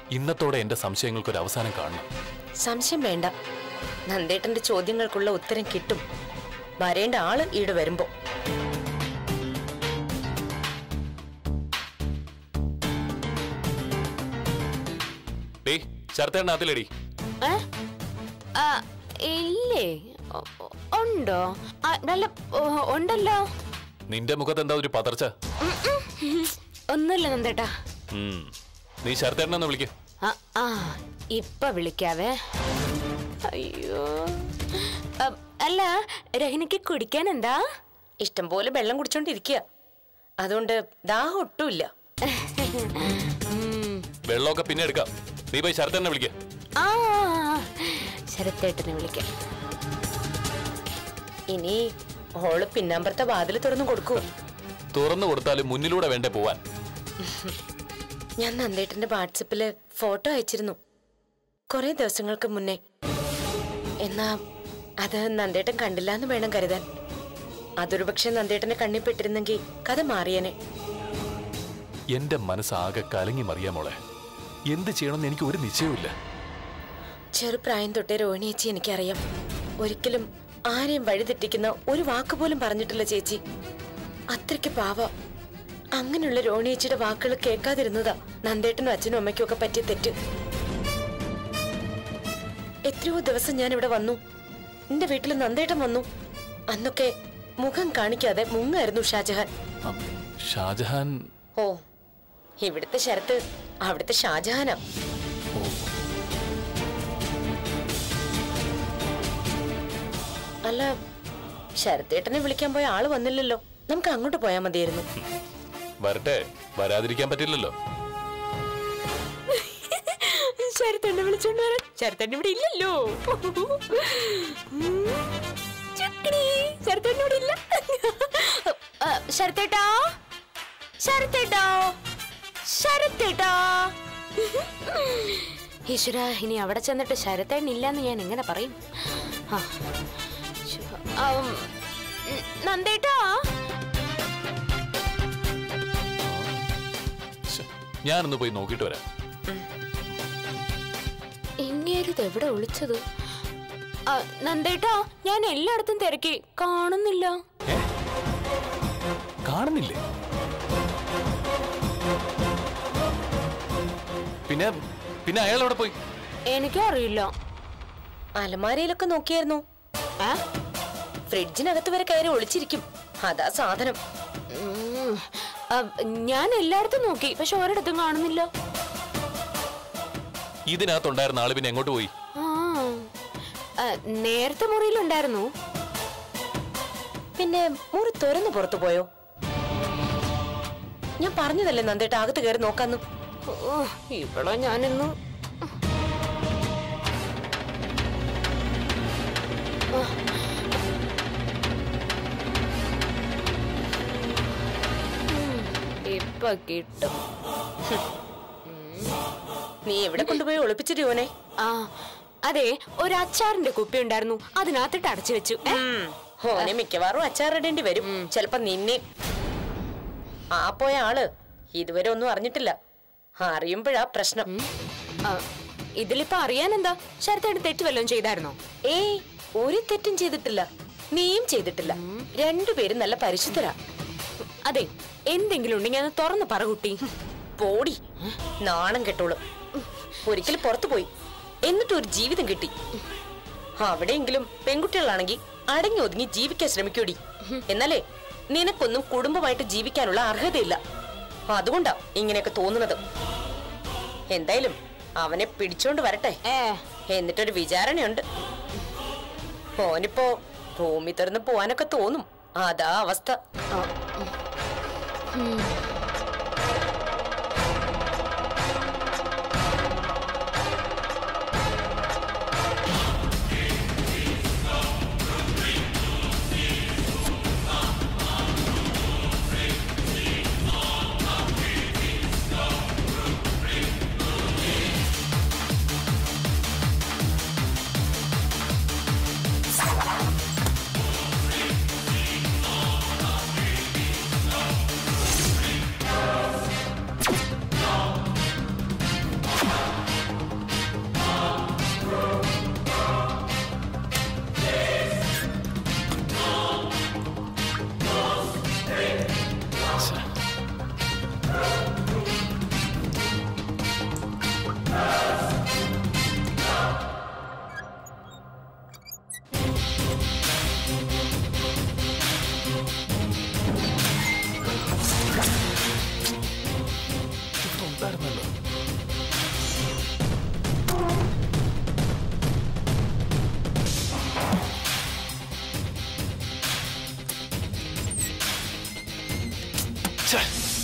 ഇന്നത്തോടെ എന്റെ സംശയങ്ങൾക്ക് ഒരു അവസാനം കാണണം സംശയം വേണ്ട നന്ദേട്ടന്റെ ചോദ്യങ്ങൾക്കുള്ള ഉത്തരം കിട്ടും വരേണ്ട ആള് ഈട് വരുമ്പോ ഡേ ശരത്തേണ്ണ അതിലടി ഏ? ആ, ഇല്ലേ ഒ- ഒ- ഉണ്ടോ ആ, നല്ല ഓ, ഉണ്ടല്ലോ നിന്റെ മുഖത്ത് എന്താ ഒരു പതർച്ച ഒന്നുമില്ല നന്ദേട്ടാ ഉം. നീ ശരത്തേണ്ണ ഒന്ന് വിളിക്ക ആ, ആ ഇപ്പൊ വിളിക്കാവേ അയ്യോ അ, അല്ല രഹിനിക്ക് കുടിക്കാൻ എന്താ ഇഷ്ടം പോലെ വെള്ളം കുടിച്ചോണ്ടിരിക്കുക അതുകൊണ്ട് ദാഹം ഒട്ടുമില്ല വെള്ളമൊക്കെ പിന്നെ എടുക്കാം നീ പോയി ശരത്തേണ്ണ വിളിക്ക ആ ശരത്തേട്ടനെ വിളിക്കാം ഇനി ഓള് പിന്നാമ്പറത്തെ വാതിൽ തുറന്നു കൊടുക്കൂ തുറന്നു കൊടുത്താലും മുന്നിലൂടെ വേണ്ടേ പോവാൻ ഞാൻ നന്ദേട്ടന്റെ വാട്സപ്പില് ഫോട്ടോ അയച്ചിരുന്നു കുറെ ദിവസങ്ങൾക്ക് മുന്നേ എന്നാ അത് നന്ദേട്ടൻ കണ്ടില്ല എന്ന് വേണം കരുതാൻ അതൊരു പക്ഷെ നന്ദേട്ടനെ കണ്ണിൽ പെട്ടിരുന്നെങ്കിൽ കഥ മാറിയനെ എന്റെ മനസ്സാകെ കലങ്ങി മറിയാ മോളെ എന്ത് ചെയ്യണമെന്ന് എനിക്ക് ഒരു നിശ്ചയവുമില്ല ചെറുപ്രായം തൊട്ടേ രോഹിണി ചേച്ചി എനിക്കറിയാം ഒരിക്കലും ആരെയും വഴിതെറ്റിക്കുന്ന ഒരു വാക്ക് പോലും പറഞ്ഞിട്ടില്ല ചേച്ചി അത്രയ്ക്ക് പാവ അങ്ങനെയുള്ള രോഹിണി ചേച്ചിയുടെ വാക്കുകൾ കേൾക്കാതിരുന്നതാ നന്ദേട്ടനും അച്ഛനും അമ്മയ്ക്കും ഒക്കെ പറ്റിയ തെറ്റ് എത്രയോ ദിവസം ഞാൻ ഇവിടെ വന്നു എന്റെ വീട്ടിൽ നന്ദേട്ടൻ വന്നു അന്നൊക്കെ മുഖം കാണിക്കാതെ മുങ്ങായിരുന്നു ഷാജഹാൻ അം, ഷാജഹാൻ ഓ ഇവിടുത്തെ ശരത്ത് അവിടുത്തെ ഷാജഹാനാ അല്ല ശരത്തേട്ടനെ വിളിക്കാൻ പോയ ആള് വന്നില്ലല്ലോ നമുക്ക് അങ്ങോട്ട് പോയാൽ മതിയായിരുന്നു വരട്ടെ വരാതിരിക്കാൻ പറ്റില്ലല്ലോ ശരത്തേട്ടനെ വിളിച്ചോണ്ട് വരാൻ ശരത്തേട്ടൻ ഇവിടെ ഇല്ലല്ലോ ചക്കടി ശരത്തേട്ടൻ ഇവിടെ ഇല്ല ആ, ശരത്തേട്ടാ ശരത്തേട്ടാ ശരത്തേട്ടാ ഈശ്വര ഇനി അവിടെ ചെന്നിട്ട് ശരത്തേട്ടൻ ഇല്ലെന്ന് ഞാൻ എങ്ങനെ പറയും ആ. ശ്ശോ, ആ, ഉം, ഉം, നന്ദേട്ടാ ശ്ശെ, ഞാനൊന്ന് പോയി നോക്കിയിട്ട് വരാം ഇങ്ങേരിത് എവിടെ ഒളിച്ചത് ആ, നന്ദേട്ടാ ഞാൻ എല്ലായിടത്തും തിരക്കി കാണുന്നില്ല ഏ? കാണുന്നില്ലേ പിന്നെ പിന്നെ അയാൾ എവിടെ പോയി എനിക്കും അറിയില്ല അലമാരയിലൊക്കെ നോക്കിയായിരുന്നു ഏ? ഫ്രിഡ്ജിനകത്ത് വരെ കയറി ഒളിച്ചിരിക്കും അതാ സാധനം ഉം. ആ, ഞാൻ എല്ലായിടത്തും നോക്കി പക്ഷെ ഒരിടത്തും കാണുന്നില്ല ഇതിനകത്തുണ്ടായിരുന്ന ആള് പിന്നെ എങ്ങോട്ട് പോയി ആ ആ, നേരത്തെ മുറിയിലുണ്ടായിരുന്നു പിന്നെ മുറി തുറന്നു പുറത്തു പോയോ ഞാൻ പറഞ്ഞതല്ലേ നന്ദേട്ട അകത്ത് കയറി നോക്കാന്നു ഓ ഇവിടെ ഞാനിന്ന് ഉം, ഇപ്പൊ കിട്ടും നീ എവിടെ കൊണ്ടുപോയി ഒളിപ്പിച്ചിട്ട് യോനെ ആ അതെ ഒരു അച്ചാറിന്റെ കുപ്പി ഉണ്ടായിരുന്നു അതിനകത്തിട്ട് അടച്ചു വെച്ചു ഏ? ഓനെ മിക്കവാറും അച്ചാറിടേണ്ടി വരും ചെലപ്പോ നിന്നെ ആ പോയ ആള് ഇതുവരെ ഒന്നും അറിഞ്ഞിട്ടില്ല അറിയുമ്പോഴാ പ്രശ്നം ആ, ഇതിലിപ്പോ അറിയാൻ എന്താ ശരത്തേട്ട് തെറ്റ് വല്ലതും ചെയ്തായിരുന്നോ ഏയ് ഒരു തെറ്റും ചെയ്തിട്ടില്ല നീയും ചെയ്തിട്ടില്ല രണ്ടുപേരും നല്ല പരിശുദ്ധരാ അതെ എന്തെങ്കിലും ഉണ്ടെങ്കിൽ അത് തുറന്ന് പറ കുട്ടി പോടി നാണം കെട്ടോളൂ ഒരിക്കൽ പുറത്തു പോയി എന്നിട്ട് ഒരു ജീവിതം കിട്ടി അവിടെയെങ്കിലും പെൺകുട്ടികളാണെങ്കിൽ അടങ്ങി ഒതുങ്ങി ജീവിക്കാൻ ശ്രമിക്കൂടി എന്നാലേ നിനക്കൊന്നും കുടുംബമായിട്ട് ജീവിക്കാനുള്ള അർഹതയില്ല അതുകൊണ്ടാ ഇങ്ങനെയൊക്കെ തോന്നുന്നത് എന്തായാലും അവനെ പിടിച്ചോണ്ട് വരട്ടെ ഏ എന്നിട്ടൊരു വിചാരണയുണ്ട് ഓനിപ്പോ ഭൂമി തുറന്ന് പോവാനൊക്കെ തോന്നും അതാ അവസ്ഥ ഛെ.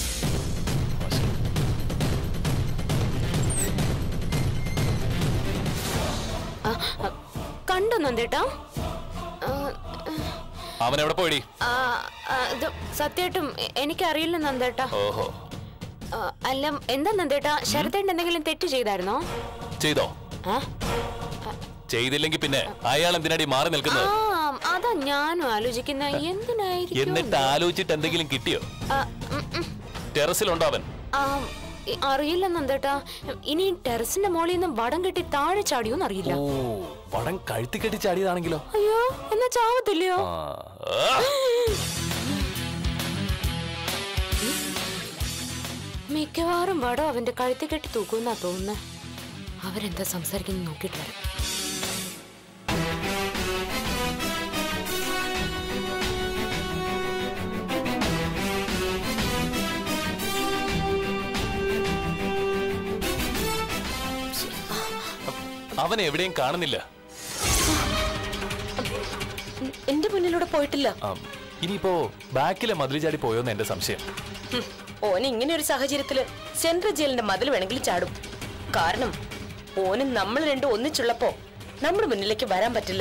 ആ, ആ, കണ്ടോ നന്ദേട്ടാ ആ, അവൻ എവിടെ പോയിടി ആ, ആ, ഇത് സത്യമായിട്ടും എ- എനിക്കറിയില്ല നന്ദേട്ടാ ഓഹോ ആ, അല്ല എന്താ നന്ദേട്ടാ ശരത്തേട്ടൻ എന്തെങ്കിലും തെറ്റ് ചെയ്തായിരുന്നോ ചെയ്തോ ആ ചെയ്തില്ലെങ്കിൽ പിന്നെ അയാൾ എന്തിനാടി മാറി ആ, നിൽക്കുന്നത് അതാ ഞാനും ആലോചിക്കുന്ന എന്തിനായിരിക്കും എന്നിട്ട് ആലോചിച്ചിട്ട് എന്തെങ്കിലും കിട്ടിയോ ആ, ഉം, ഉം. ടെറസിലുണ്ടോ അവൻ ആ, ഇ- അറിയില്ല നന്ദേട്ടാ ഇനി ടെറസിന്റെ മോളിൽ നിന്ന് വടം കെട്ടി താഴെ ചാടിയോന്ന് അറിയില്ല ഓ വടം കഴുത്തി കെട്ടി ചാടിയതാണെങ്കിലോ അയ്യോ എന്നാ ചാവത്തില്ലയോ ആ, ആ. മിക്കവാറും വടം അവന്റെ കഴുത്തി കെട്ടി തൂക്കുന്നാ തോന്നുന്നത് അവരെന്താ സംസാരിക്കുന്നു നോക്കിയിട്ട് വരാം അവനെ എവിടെയും കാണുന്നില്ല എന്റെ മുന്നിലൂടെ പോയിട്ടില്ല ആ, ഇനിയിപ്പോ ബാക്കിലെ മതിൽ ചാടി പോയോന്ന് എന്റെ സംശയം ഹും, ഓന് ഇങ്ങനെ ഒരു സാഹചര്യത്തില് സെൻട്രൽ ജയിലിന്റെ മതിൽ വേണമെങ്കിൽ ചാടും കാരണം ഓന് നമ്മൾ രണ്ടും ഒന്നിച്ചുള്ളപ്പോ നമ്മുടെ മുന്നിലേക്ക് വരാൻ പറ്റില്ല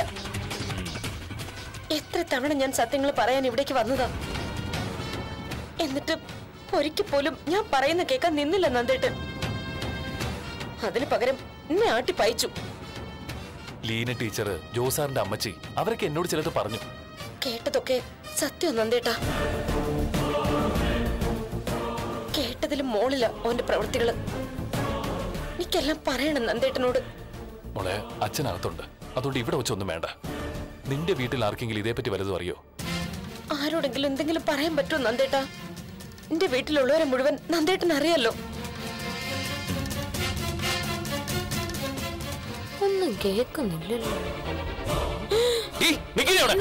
എത്ര തവണ ഞാൻ സത്യങ്ങൾ പറയാൻ ഇവിടേക്ക് വന്നതാ എന്നിട്ട് ഒരിക്കൽ പോലും ഞാൻ പറയുന്ന കേൾക്കാൻ നിന്നില്ല നന്ദേട്ട് അതിന് പകരം എന്നെ ആട്ടി പയച്ചു ലീന ടീച്ചർ ജോസാറിന്റെ അമ്മച്ചി അവരൊക്കെ എന്നോട് ചിലത് പറഞ്ഞു കേട്ടതൊക്കെ സത്യം നന്ദേട്ടാ കേട്ടതിലും മോളില ഓന്റെ പ്രവൃത്തികള് എനിക്കെല്ലാം പറയണം നന്ദേട്ടനോട് മോളെ അച്ഛനകത്തുണ്ട് അതുകൊണ്ട് ഇവിടെ വെച്ചൊന്നും വേണ്ട നിന്റെ വീട്ടിൽ ആർക്കെങ്കിലും ഇതേപ്പറ്റി വലുതും അറിയോ ആരോടെങ്കിലും എന്തെങ്കിലും പറയാൻ പറ്റുമോ നന്ദേട്ടാ എന്റെ വീട്ടിലുള്ളവരെ മുഴുവൻ നന്ദേട്ടൻ അറിയാലോ ഒന്നും കേൾക്കുന്നില്ലല്ലോ ഈ, നിക്കിനി അവിടെ.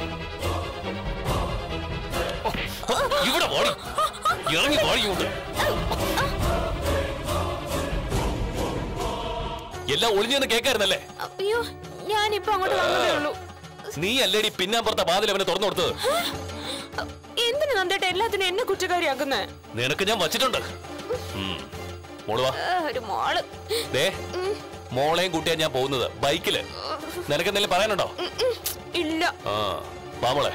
ഓ, ഇവിടെ പോടി ഇറങ്ങി പോടി ഇങ്ങോട്ട് എല്ലാം ഒളിഞ്ഞെന്ന് കേക്കായിരുന്നല്ലേ അയ്യോ ഞാനിപ്പോ അങ്ങോട്ട് വന്നതേ ഉള്ളൂ നീ അല്ലേടി പിന്നാമ്പുറത്തെ വാതിൽ അവന് തുറന്നു കൊടുത്തത് എന്തിനു നന്ദേട്ട എല്ലാത്തിനും എന്നെ കുറ്റക്കാരിയാക്കുന്നേ നിനക്ക് ഞാൻ വച്ചിട്ടുണ്ട് ഉം. മോള് വാ ഒരു മോള് ദേ മോളെയും കൂട്ടിയാ ഞാൻ പോകുന്നത് ബൈക്കില് നിനക്ക് എന്തെങ്കിലും പറയാനുണ്ടോ ഉം, ഉം. ഇല്ല ആ വാ മോളെ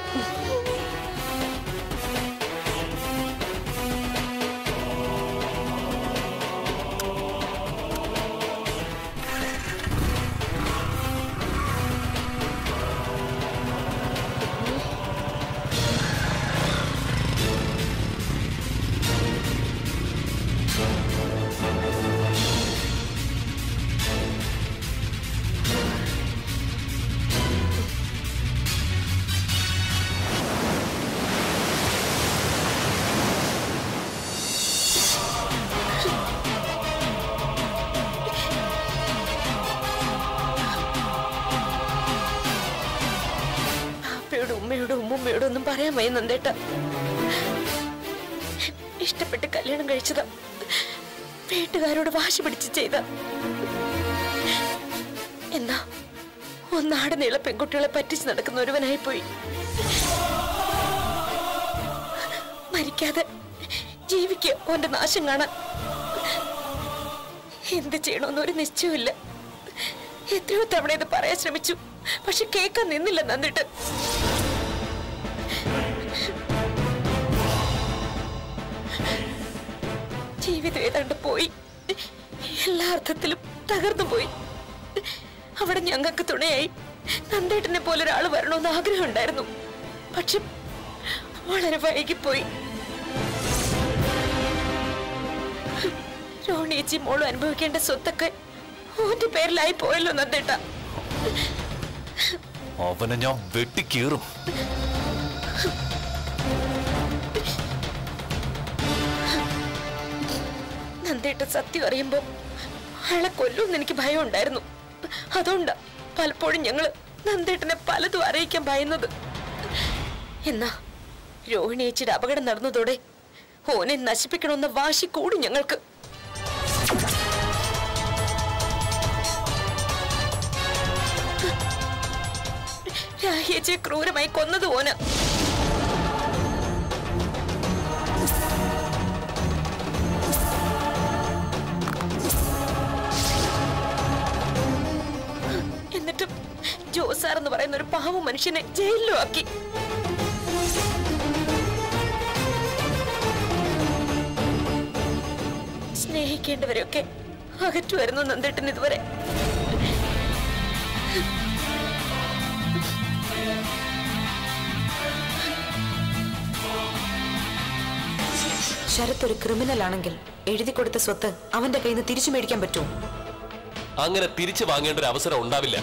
പാപ്പയോടും ഉമ്മയോടും ഉമ്മുമ്മയോടും ഒന്നും പറയാൻ വയ്യ നന്ദേട്ട ഇഷ്ടപ്പെട്ട് കല്യാണം കഴിച്ചതാ വീട്ടുകാരോട് വാശി പിടിച്ച് ചെയ്ത എന്നാ ഒന്നാട് നീള പെൺകുട്ടികളെ പറ്റിച്ച് നടക്കുന്ന ഒരുവനായി പോയി മരിക്കാതെ ജീവിക്കുക ഓന്റെ നാശം കാണാൻ എന്ത് ചെയ്യണമെന്ന് ഒരു നിശ്ചയമില്ല എത്രയോ തവണ ഇത് പറയാൻ ശ്രമിച്ചു പക്ഷെ കേൾക്കാൻ നിന്നില്ല നന്നിട്ട് ജീവിതം ഏതാണ്ട് പോയി എല്ലാ അർത്ഥത്തിലും തകർന്നു പോയി അവിടെ ഞങ്ങൾക്ക് തുണയായി നന്ദേട്ടനെ പോലെ ഒരാൾ വരണമെന്ന് ആഗ്രഹം ഉണ്ടായിരുന്നു പക്ഷെ വളരെ വൈകിപ്പോയി രോണിയേച്ചി മോളും അനുഭവിക്കേണ്ട സ്വത്തൊക്കെ ഓന്റെ പേരിലായി പോയല്ലോ നന്ദേട്ട അവനെ ഞാൻ വെട്ടിക്കീറും നന്ദേട്ട സത്യം അറിയുമ്പോ അയാളെ കൊല്ലുമെന്ന് എനിക്ക് ഭയം ഉണ്ടായിരുന്നു അതുകൊണ്ടാ പലപ്പോഴും ഞങ്ങള് നന്ദേട്ടനെ പലതും അറിയിക്കാൻ ഭയന്നത് എന്നാ രോഹിണിയേച്ചിയുടെ അപകടം നടന്നതോടെ ഓനെ നശിപ്പിക്കണമെന്ന വാശി കൂടി ഞങ്ങൾക്ക് രാഹിയേച്ചിയെ ക്രൂരമായി കൊന്നത് ഓന ജോസാർ എന്ന് പറയുന്ന ഒരു പാവ മനുഷ്യനെ ജയിലിലും ആക്കി സ്നേഹിക്കേണ്ടവരെയൊക്കെ അകറ്റുമായിരുന്നു നന്ദേട്ടൻ ഇതുവരെ ശരത് ഒരു ക്രിമിനൽ ആണെങ്കിൽ എഴുതി കൊടുത്ത സ്വത്ത് അവന്റെ കയ്യിൽ നിന്ന് തിരിച്ചു മേടിക്കാൻ പറ്റുമോ അങ്ങനെ തിരിച്ചു വാങ്ങേണ്ട ഒരു അവസരം ഉണ്ടാവില്ല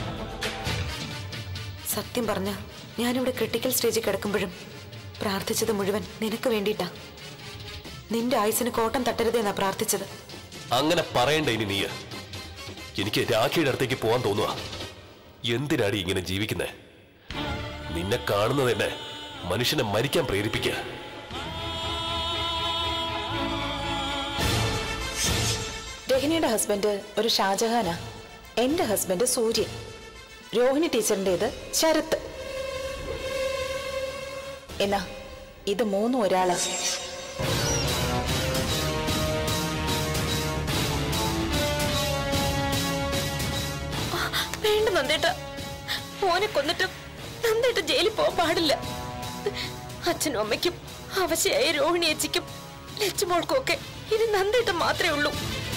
സത്യം പറഞ്ഞ ഞാനിവിടെ ക്രിട്ടിക്കൽ സ്റ്റേജിൽ കിടക്കുമ്പോഴും പ്രാർത്ഥിച്ചത് മുഴുവൻ നിനക്ക് വേണ്ടിയിട്ടാ നിന്റെ ആയുസിന് കോട്ടം തട്ടരുതെന്നാ പ്രാർത്ഥിച്ചത് അങ്ങനെ പറയണ്ട ഇനി നീ എനിക്ക് രാഖിയുടെ അടുത്തേക്ക് പോവാൻ തോന്നുക എന്തിനാടി ഇങ്ങനെ ജീവിക്കുന്നേ നിന്നെ കാണുന്നത് തന്നെ മനുഷ്യനെ മരിക്കാൻ പ്രേരിപ്പിക്കുക രഹനയുടെ ഹസ്ബൻഡ് ഒരു ഷാജഹാനാ എന്റെ ഹസ്ബൻഡ് സൂര്യൻ രോഹിണി ടീച്ചറിന്റേത് ശരത്ത് എന്നാ ഇത് മൂന്നും ഒരാളാ വേണ്ട നന്ദേട്ട മോനെ കൊന്നിട്ടും നന്ദേട്ട ജയിലിൽ പോകാൻ പാടില്ല അച്ഛനും അമ്മയ്ക്കും അവശയായ രോഹിണി അച്ചിക്കും ലച്ചുമോൾക്കും ഒക്കെ ഇനി നന്ദേട്ടം മാത്രമേ ഉള്ളൂ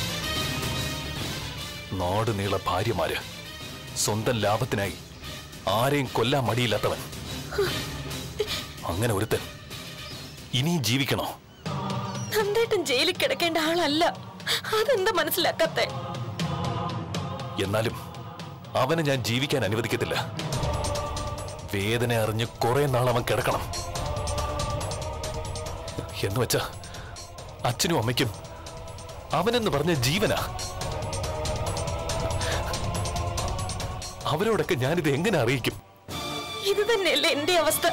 നാട് നീള ഭാര്യമാര് സ്വന്തം ലാഭത്തിനായി ആരെയും കൊല്ലാൻ മടിയില്ലാത്തവൻ അങ്ങനെ ഒരുത്തൻ ഇനിയും ജീവിക്കണോ നന്ദേട്ടൻ ജയിലിൽ കിടക്കേണ്ട ആളല്ല അതെന്താ മനസ്സിലാക്കാത്തെ എന്നാലും അവനെ ഞാൻ ജീവിക്കാൻ അനുവദിക്കത്തില്ല വേദന അറിഞ്ഞ് കുറെ നാൾ അവൻ കിടക്കണം എന്ന് വെച്ചാ അച്ഛനും അമ്മയ്ക്കും അവനെന്ന് പറഞ്ഞ ജീവനാ അവരോടൊക്കെ ഞാനിത് എങ്ങനെ അറിയിക്കും ഇത് തന്നെയല്ലേ എന്റെ അവസ്ഥ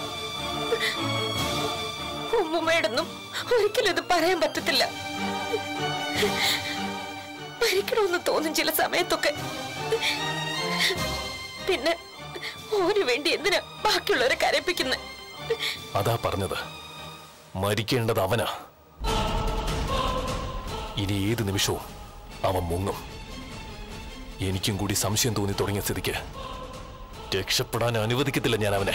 ഉമ്മുമ്മയോടൊന്നും ഒരിക്കലും ഇത് പറയാൻ പറ്റത്തില്ല മരിക്കണമെന്ന് തോന്നും ചില സമയത്തൊക്കെ പിന്നെ ഓന് വേണ്ടി എന്തിനാ ബാക്കിയുള്ളവരെ കരയിപ്പിക്കുന്നത് അതാ പറഞ്ഞത് മരിക്കേണ്ടത് അവനാ ഇനി ഏത് നിമിഷവും അവൻ മുങ്ങും എനിക്കും കൂടി സംശയം തോന്നി തുടങ്ങിയ സ്ഥിതിക്ക് രക്ഷപ്പെടാൻ അനുവദിക്കത്തില്ല ഞാൻ അവനെ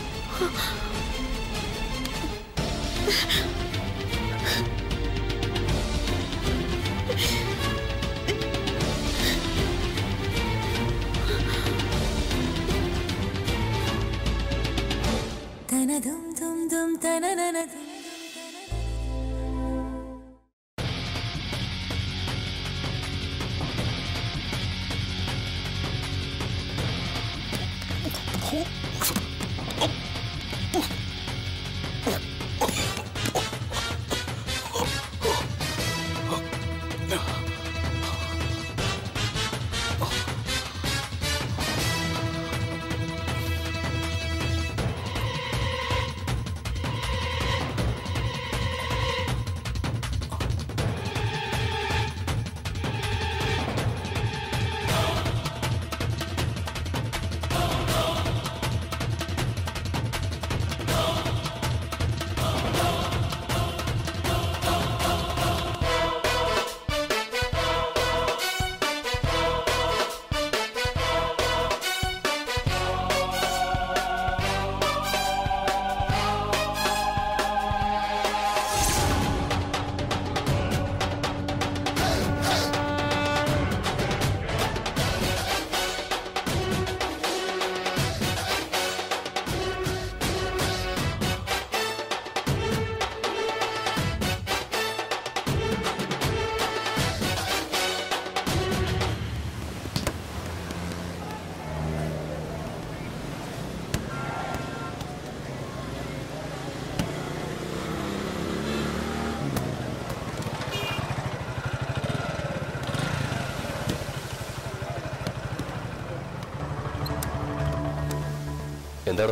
എന്താണോ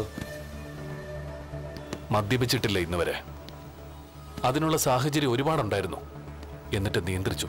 മദ്യപിച്ചിട്ടില്ല ഇന്ന് വരെ അതിനുള്ള സാഹചര്യം ഒരുപാടുണ്ടായിരുന്നു എന്നിട്ട് നിയന്ത്രിച്ചു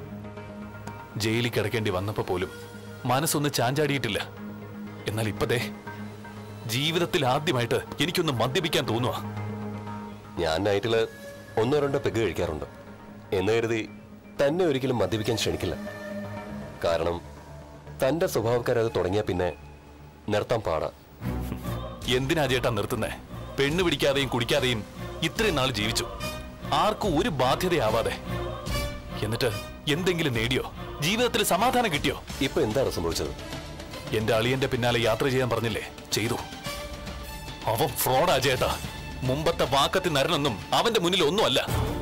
ജയിലിൽ കിടക്കേണ്ടി വന്നപ്പോ പോലും മനസ്സൊന്ന് ചാഞ്ചാടിയിട്ടില്ല എന്നാൽ ഇപ്പതേ ജീവിതത്തിൽ ആദ്യമായിട്ട് എനിക്കൊന്ന് മദ്യപിക്കാൻ തോന്നുക ഞാൻ നൈറ്റില് ഒന്നോ രണ്ടോ പെഗ് കഴിക്കാറുണ്ട് എന്ന് കരുതി തന്നെ ഒരിക്കലും മദ്യപിക്കാൻ ക്ഷണിക്കില്ല കാരണം തന്റെ സ്വഭാവക്കാരത് തുടങ്ങിയ പിന്നെ നിർത്താൻ പാടാ എന്തിനാ ചേട്ടാ നിർത്തുന്നേ പെണ്ണ് പിടിക്കാതെയും കുടിക്കാതെയും ഇത്രയും നാൾ ജീവിച്ചു ആർക്കും ഒരു ബാധ്യതയാവാതെ എന്നിട്ട് എന്തെങ്കിലും നേടിയോ ജീവിതത്തിൽ സമാധാനം കിട്ടിയോ ഇപ്പൊ എന്താണ് സംഭവിച്ചത് എന്റെ അളിയന്റെ പിന്നാലെ യാത്ര ചെയ്യാൻ പറഞ്ഞില്ലേ ചെയ്തു അവൻ ഫ്രോഡാ ചേട്ടാ മുമ്പത്തെ വാക്കത്തി നരനൊന്നും അവന്റെ മുന്നിൽ ഒന്നുമല്ല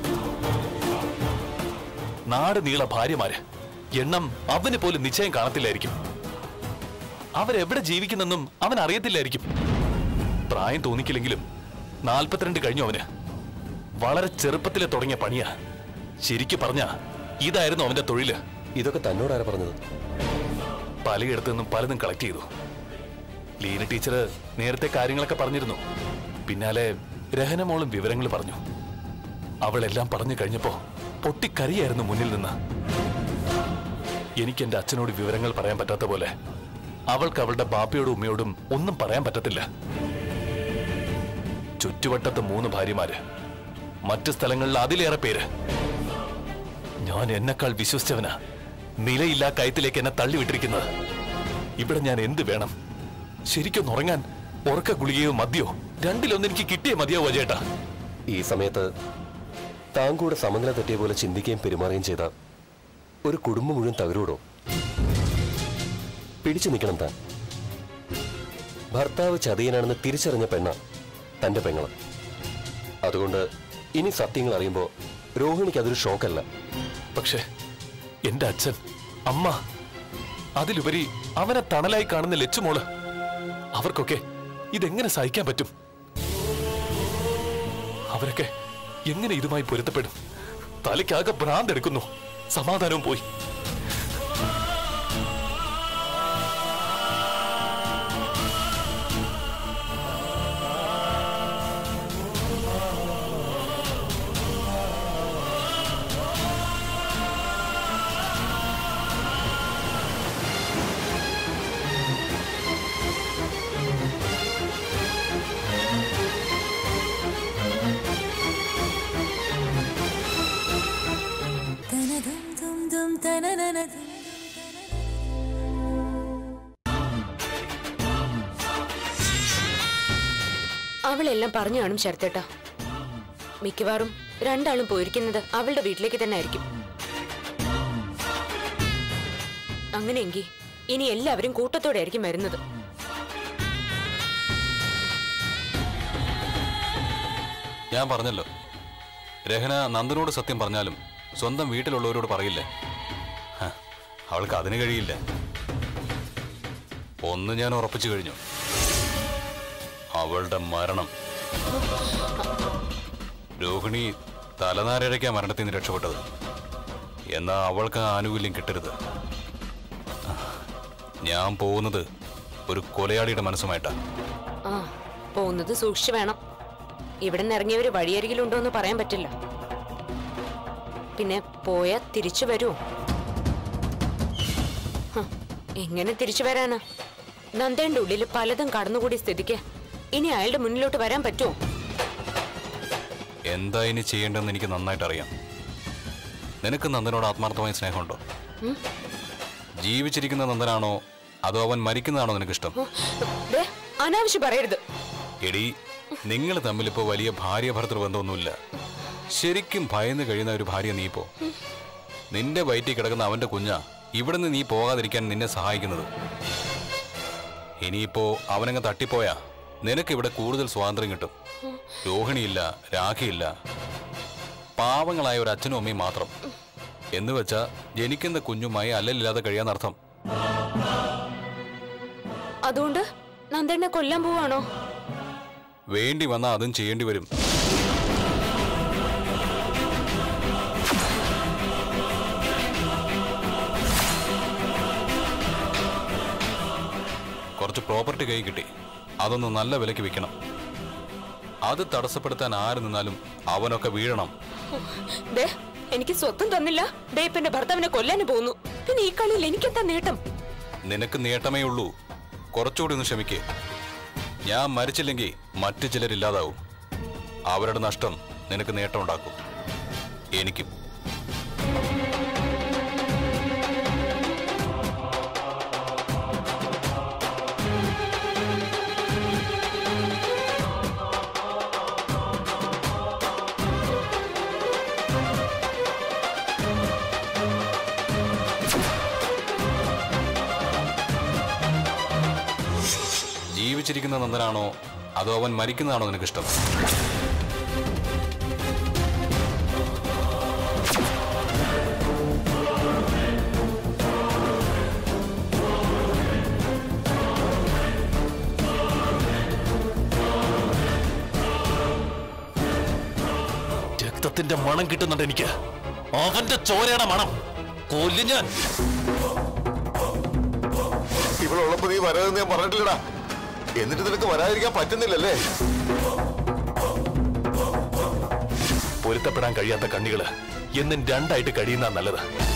നാട് നീള ഭാര്യമാര് എണ്ണം അവന് പോലും നിശ്ചയം കാണത്തില്ലായിരിക്കും അവരെവിടെ ജീവിക്കുന്നെന്നും അവൻ അറിയത്തില്ലായിരിക്കും പ്രായം തോന്നിക്കില്ലെങ്കിലും നാൽപ്പത്തിരണ്ട് കഴിഞ്ഞു അവന് വളരെ ചെറുപ്പത്തിലെ തുടങ്ങിയ പണിയാ ശരിക്കു പറഞ്ഞ ഇതായിരുന്നു അവന്റെ തൊഴില് ഇതൊക്കെ തന്നോടാരാ പറഞ്ഞത് പലയിടത്തു നിന്നും പലതും കളക്ട് ചെയ്തു ലീന ടീച്ചർ നേരത്തെ കാര്യങ്ങളൊക്കെ പറഞ്ഞിരുന്നു പിന്നാലെ രഹനമോളും വിവരങ്ങൾ പറഞ്ഞു അവളെല്ലാം പറഞ്ഞു കഴിഞ്ഞപ്പോ പൊട്ടിക്കറിയായിരുന്നു മുന്നിൽ നിന്ന് എനിക്ക് എന്റെ അച്ഛനോട് വിവരങ്ങൾ പറയാൻ പറ്റാത്ത പോലെ അവൾക്ക് അവളുടെ ബാപ്പയോടും ഉമ്മയോടും ഒന്നും പറയാൻ പറ്റത്തില്ല ചുറ്റുവട്ടത്ത് മൂന്ന് ഭാര്യമാര് മറ്റു സ്ഥലങ്ങളിൽ അതിലേറെ പേര് ഞാൻ എന്നെക്കാൾ വിശ്വസിച്ചവനാ നിലയില്ലാ കയത്തിലേക്ക് എന്നെ തള്ളിവിട്ടിരിക്കുന്നത് ഇവിടെ ഞാൻ എന്ത് വേണം ശരിക്കൊന്ന് ഉറങ്ങാൻ ഉറക്ക ഗുളികയോ മദ്യോ രണ്ടിലൊന്ന് എനിക്ക് കിട്ടിയേ മതിയാവോ ചേട്ടാ ഈ സമയത്ത് താൻ കൂടെ സമനില തെറ്റിയ പോലെ ചിന്തിക്കുകയും പെരുമാറുകയും ചെയ്ത ഒരു കുടുംബം മുഴുവൻ തകരൂടോ പിടിച്ചു നിൽക്കണം താൻ ഭർത്താവ് ചതിയനാണെന്ന് തിരിച്ചറിഞ്ഞ പെണ്ണ തന്റെ പെങ്ങള് അതുകൊണ്ട് ഇനി സത്യങ്ങൾ അറിയുമ്പോൾ രോഹിണിക്ക് അതൊരു ഷോക്കല്ല പക്ഷേ എന്റെ അച്ഛൻ അമ്മ അതിലുപരി അവനെ തണലായി കാണുന്ന ലച്ചുമോള് അവർക്കൊക്കെ ഇതെങ്ങനെ സഹിക്കാൻ പറ്റും അവരൊക്കെ എങ്ങനെ ഇതുമായി പൊരുത്തപ്പെടും തലയ്ക്കാകെ ഭ്രാന്തെടുക്കുന്നു സമാധാനവും പോയി അവളെല്ലാം പറഞ്ഞു കാണും ശരത്തേട്ടാ മിക്കവാറും രണ്ടാളും പോയിരിക്കുന്നത് അവളുടെ വീട്ടിലേക്ക് തന്നെ ആയിരിക്കും അങ്ങനെയെങ്കിൽ ഇനി എല്ലാവരും കൂട്ടത്തോടെ ആയിരിക്കും വരുന്നത് ഞാൻ പറഞ്ഞല്ലോ രഹന നന്ദനോട് സത്യം പറഞ്ഞാലും സ്വന്തം വീട്ടിലുള്ളവരോട് പറയില്ലേ ഹ, അവൾക്ക് അതിന് കഴിയില്ല ഒന്ന് ഞാൻ ഉറപ്പിച്ചു കഴിഞ്ഞു അവളുടെ മരണം രോഹിണി തലനാരഴയ്ക്കാ മരണത്തിൽ നിന്ന് രക്ഷപ്പെട്ടത് എന്നാ അവൾക്ക് ആ ആനുകൂല്യം കിട്ടരുത് ഞാൻ പോകുന്നത് ഒരു കൊലയാളിയുടെ മനസ്സുമായിട്ടാ ആ പോകുന്നത് സൂക്ഷിച്ചു വേണം ഇവിടെ നിന്ന് ഇറങ്ങിയവര് വഴിയരികിലുണ്ടോ എന്ന് പറയാൻ പറ്റില്ല പിന്നെ പോയാ തിരിച്ചു വരുമോ ഹ, എങ്ങനെ തിരിച്ചു വരാനാ നന്ദേന്റെ ഉള്ളിൽ പലതും കടന്നുകൂടിയ സ്ഥിതിക്ക് ഇനി അയാളുടെ മുന്നിലോട്ട് വരാൻ പറ്റുമോ എന്താ ഇനി ചെയ്യേണ്ടതെന്ന് എനിക്ക് നന്നായിട്ട് അറിയാം നിനക്ക് നന്ദനോട് ആത്മാർത്ഥമായ സ്നേഹമുണ്ടോ ജീവിച്ചിരിക്കുന്ന നന്ദനാണോ അതോ അവൻ മരിക്കുന്നതാണോ നിനക്കിഷ്ടം ദേ, അനാവശ്യം പറയരുത് എടി നിങ്ങൾ തമ്മിലിപ്പോ വലിയ ഭാര്യ ഭർത്തൃ ബന്ധമൊന്നുമില്ല ശരിക്കും ഭയന്ന് കഴിയുന്ന ഒരു ഭാര്യ നീ ഇപ്പോ നിന്റെ വയറ്റിൽ കിടക്കുന്ന അവന്റെ കുഞ്ഞാ ഇവിടുന്ന് നീ പോകാതിരിക്കാൻ നിന്നെ സഹായിക്കുന്നത് ഇനിയിപ്പോ അവനങ്ങ് തട്ടിപ്പോയാ നിനക്ക് ഇവിടെ കൂടുതൽ സ്വാതന്ത്ര്യം കിട്ടും രോഹിണിയില്ല രാഖിയില്ല പാവങ്ങളായ ഒരു അച്ഛനും അമ്മയും മാത്രം എന്ന് വെച്ചാ ജനിക്കുന്ന കുഞ്ഞുമായി അല്ലലില്ലാതെ കഴിയാന്നർത്ഥം അതുകൊണ്ട് നന്ദേണ്ണെ കൊല്ലാൻ പോവാണോ വേണ്ടി വന്നാൽ അതും ചെയ്യേണ്ടി വരും കുറച്ച് പ്രോപ്പർട്ടി കൈ കിട്ടി അതൊന്ന് നല്ല വിലയ്ക്ക് വിൽക്കണം അത് തടസ്സപ്പെടുത്താൻ ആര് നിന്നാലും അവനൊക്കെ വീഴണം ദേ എനിക്ക് സ്വത്തും തന്നില്ല ദേ ഇപ്പൊ എന്റെ ഭർത്താവിനെ കൊല്ലാനും പോകുന്നു പിന്നെ ഈ കളിയിൽ എനിക്കെന്താ നേട്ടം നിനക്ക് നേട്ടമേ ഉള്ളൂ കുറച്ചുകൂടി ഒന്ന് ക്ഷമിക്കേ ഞാൻ മരിച്ചില്ലെങ്കിൽ മറ്റു ചിലരില്ലാതാവും അവരുടെ നഷ്ടം നിനക്ക് നേട്ടമുണ്ടാക്കും എനിക്കും ജീവിച്ചിരിക്കുന്ന നന്ദനാണോ അതോ അവൻ മരിക്കുന്നതാണോ നിനക്കിഷ്ടം രക്തത്തിന്റെ മണം കിട്ടുന്നുണ്ട് എനിക്ക് അവന്റെ ചോരയുടെ മണം കൊല്ലു ഞാൻ ഇവളുള്ളപ്പോ നീ വരാതെന്ന് ഞാൻ പറഞ്ഞിട്ടില്ലടാ എന്നിട്ട് നിനക്ക് വരാതിരിക്കാൻ പറ്റുന്നില്ലല്ലേ പൊരുത്തപ്പെടാൻ കഴിയാത്ത കണ്ണികള് എന്നും രണ്ടായിട്ട് കഴിയുന്ന നല്ലത്